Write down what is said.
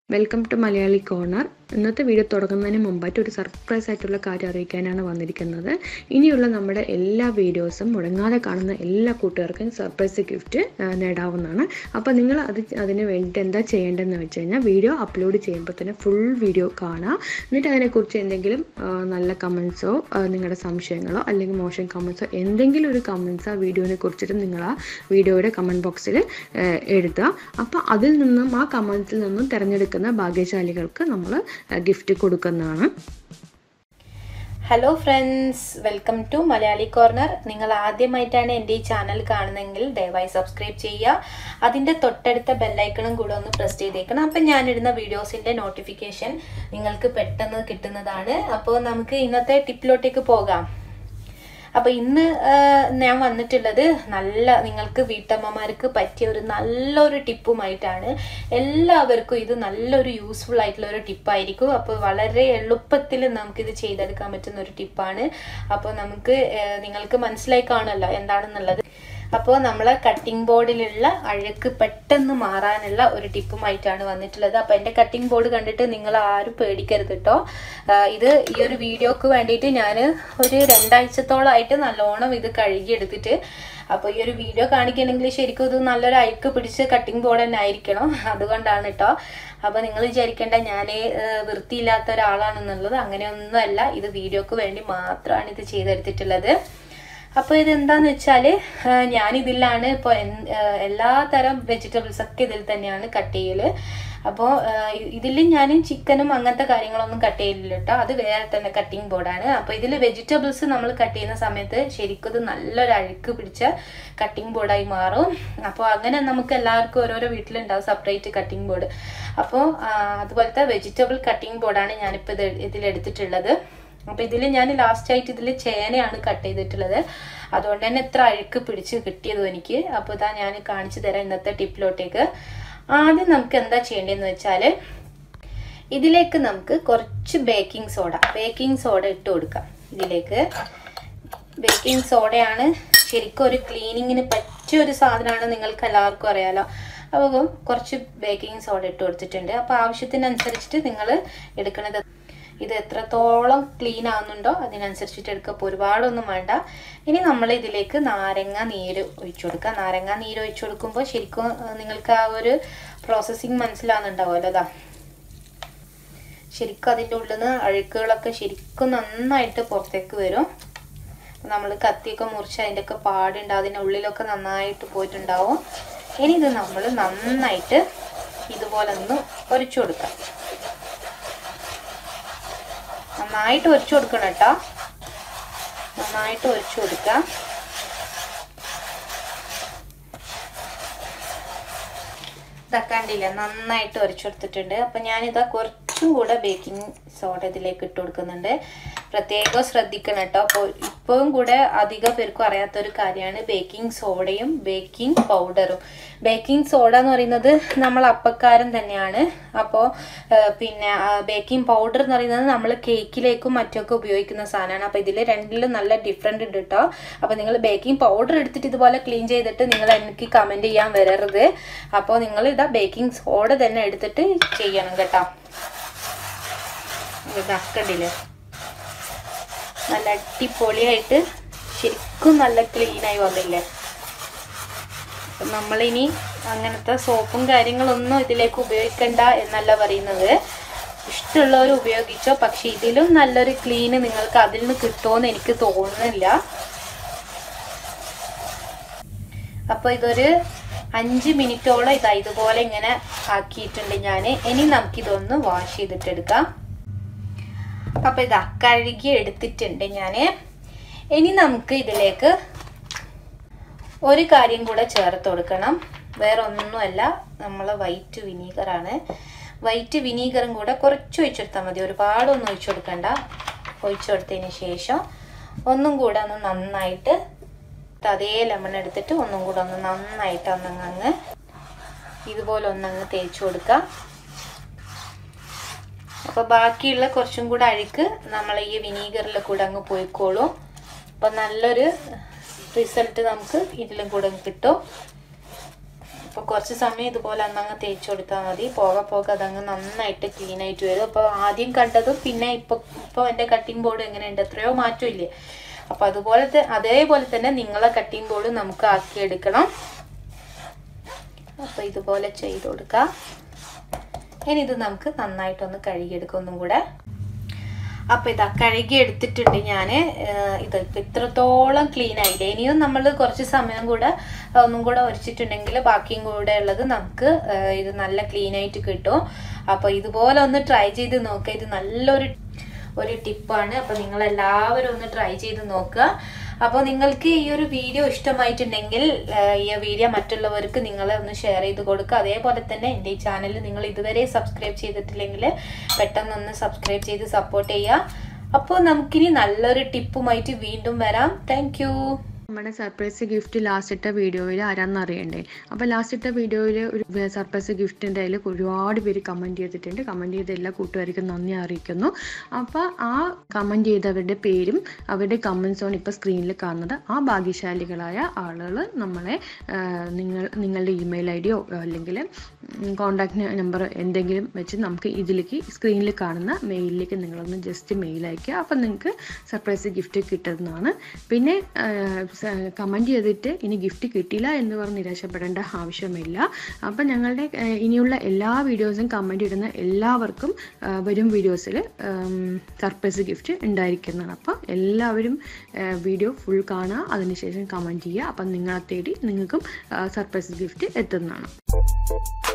welcome to Malayali corner ഇന്നത്തെ video തുടങ്ങുന്നതിന് മുമ്പായിട്ട് ഒരു സർപ്രൈസ് ആയിട്ടുള്ള കാര്യം അറിയിക്കാനാണ് വന്നിരിക്കുന്നത് ഇനിയുള്ള നമ്മുടെ എല്ലാ വീഡിയോസും മുടങ്ങാതെ കാണുന്ന എല്ലാ കൂട്ടുകാർക്കും സർപ്രൈസ് ഗിഫ്റ്റ് നേടാവുന്നതാണ് അപ്പോൾ നിങ്ങൾ അത് അതിന് വേണ്ടിയിട്ട് എന്താ ചെയ്യേണ്ടതെന്ന് വെച്ച് കഴിഞ്ഞാൽ വീഡിയോ അപ്ലോഡ് ചെയ്യുമ്പോൾ തന്നെ ഫുൾ വീഡിയോ കാണുക എന്നിട്ട് അതിനെക്കുറിച്ച് എന്തെങ്കിലും ആ, നല്ല കമൻസോ നിങ്ങളുടെ സംശയങ്ങളോ അല്ലെങ്കിൽ മോശം കമൻസോ എന്തെങ്കിലും ഒരു കമൻസ് ആ വീഡിയോനെ കുറിച്ചിട്ട് നിങ്ങൾ ആ വീഡിയോയുടെ കമൻറ്റ് ബോക്സിൽ എഴുതുക അപ്പോൾ അതിൽ നിന്നും ആ കമൻസിൽ നിന്നും തിരഞ്ഞെടുക്കുന്ന ഭാഗ്യശാലികൾക്ക് നമ്മൾ ഗിഫ്റ്റ് കൊടുക്കുന്നതാണ് hello friends welcome to Malayali corner നിങ്ങൾ ആദ്യമായിട്ടാണ് എൻ്റെ ഈ ചാനൽ കാണുന്നതെങ്കിൽ ദയവായി സബ്സ്ക്രൈബ് ചെയ്യുക അതിൻ്റെ തൊട്ടടുത്ത ബെല്ലൈക്കണും കൂടെ ഒന്ന് പ്രസ് ചെയ്തേക്കണം അപ്പം ഞാനിടുന്ന വീഡിയോസിൻ്റെ നോട്ടിഫിക്കേഷൻ നിങ്ങൾക്ക് പെട്ടെന്ന് കിട്ടുന്നതാണ് അപ്പോൾ നമുക്ക് ഇന്നത്തെ ടിപ്പിലോട്ടേക്ക് പോകാം അപ്പോൾ ഇന്ന് ആ, ഞാൻ വന്നിട്ടുള്ളത് നല്ല നിങ്ങൾക്ക് വീട്ടമ്മമാർക്ക് പറ്റിയ ഒരു നല്ലൊരു ടിപ്പുമായിട്ടാണ് എല്ലാവർക്കും ഇത് നല്ലൊരു യൂസ്ഫുൾ ആയിട്ടുള്ള ഒരു ടിപ്പായിരിക്കും അപ്പോൾ വളരെ എളുപ്പത്തിൽ നമുക്കിത് ചെയ്തെടുക്കാൻ പറ്റുന്ന ഒരു ടിപ്പാണ് അപ്പോൾ നമുക്ക് ആ, നിങ്ങൾക്ക് മനസ്സിലായി കാണുമല്ലോ എന്താണെന്നുള്ളത് അപ്പോൾ നമ്മളെ കട്ടിംഗ് ബോർഡിലുള്ള അഴുക്ക് പെട്ടെന്ന് മാറാനുള്ള ഒരു ടിപ്പുമായിട്ടാണ് വന്നിട്ടുള്ളത് അപ്പോൾ എൻ്റെ കട്ടിംഗ് ബോർഡ് കണ്ടിട്ട് നിങ്ങൾ ആരും പേടിക്കരുത് കേട്ടോ ആ, ഇത് ഈ ഒരു വീഡിയോക്ക് വേണ്ടിയിട്ട് ഞാൻ ഒരു രണ്ടാഴ്ചത്തോളമായിട്ട് നല്ലോണം ഇത് കഴുകിയെടുത്തിട്ട് അപ്പോൾ ഈ ഒരു വീഡിയോ കാണിക്കണമെങ്കിൽ ശരിക്കും ഇത് നല്ലൊരു അഴുക്ക് പിടിച്ച കട്ടിംഗ് ബോർഡ് തന്നെ ആയിരിക്കണം അതുകൊണ്ടാണ് കേട്ടോ അപ്പോൾ നിങ്ങൾ വിചാരിക്കേണ്ട ഞാൻ വൃത്തിയില്ലാത്ത ഒരാളാണെന്നുള്ളത് അങ്ങനെയൊന്നുമല്ല ഇത് വീഡിയോക്ക് വേണ്ടി മാത്രമാണ് ഇത് ചെയ്തെടുത്തിട്ടുള്ളത് അപ്പോൾ ഇതെന്താന്ന് വെച്ചാൽ ഞാനിതിലാണ് ഇപ്പോൾ എല്ലാ തരം വെജിറ്റബിൾസ് ഒക്കെ ഇതിൽ തന്നെയാണ് കട്ട് ചെയ്യൽ അപ്പോൾ ഇതിൽ ഞാൻ ചിക്കനും അങ്ങനത്തെ കാര്യങ്ങളൊന്നും കട്ട് ചെയ്യില്ല കേട്ടോ അത് വേറെ തന്നെ കട്ടിംഗ് ബോർഡാണ് അപ്പോൾ ഇതിൽ വെജിറ്റബിൾസ് നമ്മൾ കട്ട് ചെയ്യുന്ന സമയത്ത് ശരിക്കും ഇത് നല്ലൊരു അഴുക്ക് പിടിച്ച കട്ടിംഗ് ബോർഡായി മാറും അപ്പോൾ അങ്ങനെ നമുക്ക് എല്ലാവർക്കും ഓരോരോ വീട്ടിലുണ്ടാവും സെപ്പറേറ്റ് കട്ടിംഗ് ബോർഡ് അപ്പോൾ അതുപോലത്തെ വെജിറ്റബിൾ കട്ടിംഗ് ബോർഡാണ് ഞാനിപ്പോൾ ഇത് ഇതിലെടുത്തിട്ടുള്ളത് അപ്പൊ ഇതിൽ ഞാൻ ലാസ്റ്റ് ആയിട്ട് ഇതിൽ ചേനയാണ് കട്ട് ചെയ്തിട്ടുള്ളത് അതുകൊണ്ട് തന്നെ എത്ര അഴുക്ക് പിടിച്ച് കിട്ടിയതും എനിക്ക് അപ്പോൾ ഇതാ ഞാൻ കാണിച്ചു തരാം ഇന്നത്തെ ടിപ്പിലോട്ടേക്ക് ആദ്യം നമുക്ക് എന്താ ചെയ്യേണ്ടതെന്ന് വെച്ചാൽ ഇതിലേക്ക് നമുക്ക് കുറച്ച് ബേക്കിംഗ് സോഡ ബേക്കിംഗ് സോഡ ഇട്ട് കൊടുക്കാം ഇതിലേക്ക് ബേക്കിംഗ് സോഡയാണ് ശരിക്കും ഒരു ക്ലീനിങ്ങിന് പറ്റിയ ഒരു സാധനമാണ് നിങ്ങൾക്ക് എല്ലാവർക്കും അറിയാലോ അപ്പോൾ കുറച്ച് ബേക്കിംഗ് സോഡ ഇട്ട് കൊടുത്തിട്ടുണ്ട് അപ്പോൾ ആവശ്യത്തിനനുസരിച്ചിട്ട് നിങ്ങൾ എടുക്കുന്നത് ഇത് എത്രത്തോളം ക്ലീൻ ആവുന്നുണ്ടോ അതിനനുസരിച്ചിട്ട് എടുക്കുക അപ്പോൾ ഒരുപാടൊന്നും വേണ്ട ഇനി നമ്മൾ ഇതിലേക്ക് നാരങ്ങ നീര് ഒഴിച്ചു കൊടുക്കുക നാരങ്ങ നീര് ഒഴിച്ചു കൊടുക്കുമ്പോൾ ശരിക്കും ആ, നിങ്ങൾക്ക് ആ ഒരു പ്രോസസ്സിങ് മനസ്സിലാവുന്നുണ്ടാവുമല്ലോ അതാ ശരിക്കും അതിൻ്റെ ഉള്ളിൽ നിന്ന് അഴുക്കുകളൊക്കെ ശരിക്കും നന്നായിട്ട് പുറത്തേക്ക് വരും നമ്മൾ കത്തിയൊക്കെ മുറിച്ച് അതിൻ്റെയൊക്കെ പാടുണ്ട് അതിൻ്റെ ഉള്ളിലൊക്കെ നന്നായിട്ട് പോയിട്ടുണ്ടാവും ഇനി ഇത് നമ്മൾ നന്നായിട്ട് ഇതുപോലെ ഒന്ന് ഒരിച്ചു കൊടുക്കാം നന്നായിട്ട് ഒരിച്ചു കൊടുക്കണം കേട്ടോ നന്നായിട്ട് ഒരിച്ചു കൊടുക്കാം തക്കാണ്ടില്ല നന്നായിട്ട് ഒരച്ചു കൊടുത്തിട്ടുണ്ട് അപ്പം ഞാനിതാ കുറച്ചും കൂടെ ബേക്കിംഗ് സോഡ ഇതിലേക്ക് ഇട്ട് കൊടുക്കുന്നുണ്ട് പ്രത്യേകം ശ്രദ്ധിക്കണം കേട്ടോ അപ്പോൾ ഇപ്പോഴും കൂടെ അധികം പേർക്കും അറിയാത്തൊരു കാര്യമാണ് ബേക്കിംഗ് സോഡയും ബേക്കിംഗ് പൗഡറും ബേക്കിംഗ് സോഡ എന്ന് പറയുന്നത് നമ്മൾ അപ്പക്കാരൻ തന്നെയാണ് അപ്പോൾ പിന്നെ ബേക്കിംഗ് പൗഡർ എന്ന് പറയുന്നത് നമ്മൾ കേക്കിലേക്കും മറ്റൊക്കെ ഉപയോഗിക്കുന്ന സാധനമാണ് അപ്പോൾ ഇതിൽ രണ്ടിലും നല്ല ഡിഫറെൻ്റ് ഉണ്ട് കേട്ടോ അപ്പോൾ നിങ്ങൾ ബേക്കിംഗ് പൗഡർ എടുത്തിട്ട് ഇതുപോലെ ക്ലീൻ ചെയ്തിട്ട് നിങ്ങൾ എനിക്ക് കമൻറ്റ് ചെയ്യാൻ വരരുത് അപ്പോൾ നിങ്ങൾ ഇതാ ബേക്കിംഗ് സോഡ തന്നെ എടുത്തിട്ട് ചെയ്യണം കേട്ടോ ഇതാ കണ്ടില്ലേ നല്ല അടിപൊളിയായിട്ട് ശരിക്കും നല്ല ക്ലീനായി വന്നില്ലേ അപ്പം നമ്മളിനി അങ്ങനത്തെ സോപ്പും കാര്യങ്ങളൊന്നും ഇതിലേക്ക് ഉപയോഗിക്കണ്ട എന്നല്ല പറയുന്നത് ഇഷ്ടമുള്ളവർ ഉപയോഗിച്ചോ പക്ഷെ ഇതിലും നല്ലൊരു ക്ലീന് നിങ്ങൾക്ക് അതിൽ നിന്ന് കിട്ടുമെന്ന് എനിക്ക് തോന്നുന്നില്ല അപ്പോൾ ഇതൊരു അഞ്ച് മിനിറ്റോളം ഇതാ ഇതുപോലെ ഇങ്ങനെ ആക്കിയിട്ടുണ്ട് ഞാൻ ഇനി നമുക്കിതൊന്ന് വാഷ് ചെയ്തിട്ടെടുക്കാം അപ്പോൾ ഇതാ കഴുകി എടുത്തിട്ടുണ്ട് ഞാൻ ഇനി നമുക്ക് ഇതിലേക്ക് ഒരു കാര്യം കൂടെ ചേർത്ത് കൊടുക്കണം വേറെ ഒന്നുമല്ല നമ്മൾ വൈറ്റ് വിനീഗറാണ് വൈറ്റ് വിനീഗറും കൂടെ കുറച്ച് ഒഴിച്ചെടുത്താൽ മതി ഒരുപാടൊന്നും ഒഴിച്ചു കൊടുക്കണ്ട ഒഴിച്ചു കൊടുത്തതിന് ശേഷം ഒന്നും കൂടെ ഒന്ന് നന്നായിട്ട് അതേ ലെമൺ എടുത്തിട്ട് ഒന്നും കൂടെ ഒന്ന് നന്നായിട്ട് ഒന്നങ്ങ് ഇതുപോലെ ഒന്നങ്ങ് തേച്ച് കൊടുക്കുക അപ്പോൾ ബാക്കിയുള്ള കുറച്ചും കൂടെ അഴുക്ക് നമ്മൾ ഈ വിനീഗറിൽ കൂടെ അങ്ങ് പോയിക്കോളും അപ്പോൾ നല്ലൊരു റിസൾട്ട് നമുക്ക് ഇതിലും കൂടെ കിട്ടും അപ്പോൾ കുറച്ച് സമയം ഇതുപോലെ അന്നങ്ങ് തേച്ച് കൊടുത്താൽ മതി പോകെ പോകെ അതങ്ങ് നന്നായിട്ട് ക്ലീൻ ആയിട്ട് വരും അപ്പോൾ ആദ്യം കണ്ടതും പിന്നെ ഇപ്പോൾ ഇപ്പോൾ എൻ്റെ കട്ടിംഗ് ബോർഡ് എങ്ങനെയുണ്ട് എത്രയോ മാറ്റമില്ലേ അപ്പോൾ അതുപോലെ അതേപോലെ തന്നെ നിങ്ങളെ കട്ടിംഗ് ബോർഡ് നമുക്ക് ആക്കിയെടുക്കണം അപ്പോൾ ഇതുപോലെ ചെയ്ത് കൊടുക്കുക ഇനി ഇത് നമുക്ക് നന്നായിട്ടൊന്ന് കഴുകിയെടുക്കാം ഒന്നും കൂടെ അപ്പോൾ ഇതാ കഴുകി എടുത്തിട്ടുണ്ട് ഞാൻ ഇത് ഇത്രത്തോളം ക്ലീൻ ആയില്ലേ ഇനിയും നമ്മൾ കുറച്ച് സമയം കൂടെ ഒന്നും കൂടെ ഒരിച്ചിട്ടുണ്ടെങ്കിൽ ബാക്കിയും കൂടെ ഉള്ളത് നമുക്ക് ഇത് നല്ല ക്ലീൻ ആയിട്ട് കിട്ടും അപ്പോൾ ഇതുപോലെ ഒന്ന് ട്രൈ ചെയ്ത് നോക്കുക ഇത് നല്ലൊരു ഒരു ടിപ്പാണ് അപ്പോൾ നിങ്ങൾ എല്ലാവരും ഒന്ന് ട്രൈ ചെയ്ത് നോക്കുക അപ്പോൾ നിങ്ങൾക്ക് ഈ ഒരു വീഡിയോ ഇഷ്ടമായിട്ടുണ്ടെങ്കിൽ ഈ വീഡിയോ മറ്റുള്ളവർക്ക് നിങ്ങൾ ഒന്ന് ഷെയർ ചെയ്ത് കൊടുക്കുക അതേപോലെ തന്നെ എൻ്റെ ഈ ചാനൽ നിങ്ങൾ ഇതുവരെ സബ്സ്ക്രൈബ് ചെയ്തിട്ടില്ലെങ്കിൽ പെട്ടെന്ന് ഒന്ന് സബ്സ്ക്രൈബ് ചെയ്ത് സപ്പോർട്ട് ചെയ്യുക അപ്പോൾ നമുക്കിനി നല്ലൊരു ടിപ്പുമായിട്ട് വീണ്ടും വരാം താങ്ക് നമ്മുടെ സർപ്രൈസ് ഗിഫ്റ്റ് ലാസ്റ്റ് ഇട്ട വീഡിയോയിൽ ആരാന്ന് അറിയണ്ടേ അപ്പോൾ ലാസ്റ്റ് ഇട്ട വീഡിയോയിൽ ഒരു സർപ്രൈസ് ഗിഫ്റ്റിൻ്റെ അതിൽ ഒരുപാട് പേര് കമൻറ്റ് ചെയ്തിട്ടുണ്ട് കമൻറ്റ് ചെയ്ത എല്ലാ കൂട്ടുകാർക്കും നന്ദി അറിയിക്കുന്നു അപ്പോൾ ആ കമൻറ്റ് ചെയ്തവരുടെ പേരും അവരുടെ കമൻസാണ് ഇപ്പോൾ സ്ക്രീനിൽ കാണുന്നത് ആ ഭാഗ്യശാലികളായ ആളുകൾ നമ്മളെ നിങ്ങൾ നിങ്ങളുടെ ഇമെയിൽ ഐ ഡിയോ അല്ലെങ്കിൽ കോൺടാക്ട് നമ്പർ എന്തെങ്കിലും വെച്ച് നമുക്ക് ഇതിലേക്ക് സ്ക്രീനിൽ കാണുന്ന മെയിലിലേക്ക് നിങ്ങളൊന്ന് ജസ്റ്റ് മെയിൽ അയക്കുക അപ്പം നിങ്ങൾക്ക് സർപ്രൈസ് ഗിഫ്റ്റ് കിട്ടുന്നതാണ് പിന്നെ കമൻറ്റ് ചെയ്തിട്ട് ഇനി ഗിഫ്റ്റ് കിട്ടിയില്ല എന്ന് പറഞ്ഞ് നിരാശപ്പെടേണ്ട ആവശ്യമില്ല അപ്പം ഞങ്ങളുടെ ഇനിയുള്ള എല്ലാ വീഡിയോസും കമൻറ്റ് ഇടുന്ന എല്ലാവർക്കും വരും വീഡിയോസിൽ സർപ്രൈസ് ഗിഫ്റ്റ് ഉണ്ടായിരിക്കുന്നതാണ് അപ്പം എല്ലാവരും വീഡിയോ ഫുൾ കാണുക അതിനുശേഷം കമൻറ്റ് ചെയ്യുക അപ്പം നിങ്ങളെ തേടി നിങ്ങൾക്കും സർപ്രൈസ് ഗിഫ്റ്റ് എത്തുന്നതാണ്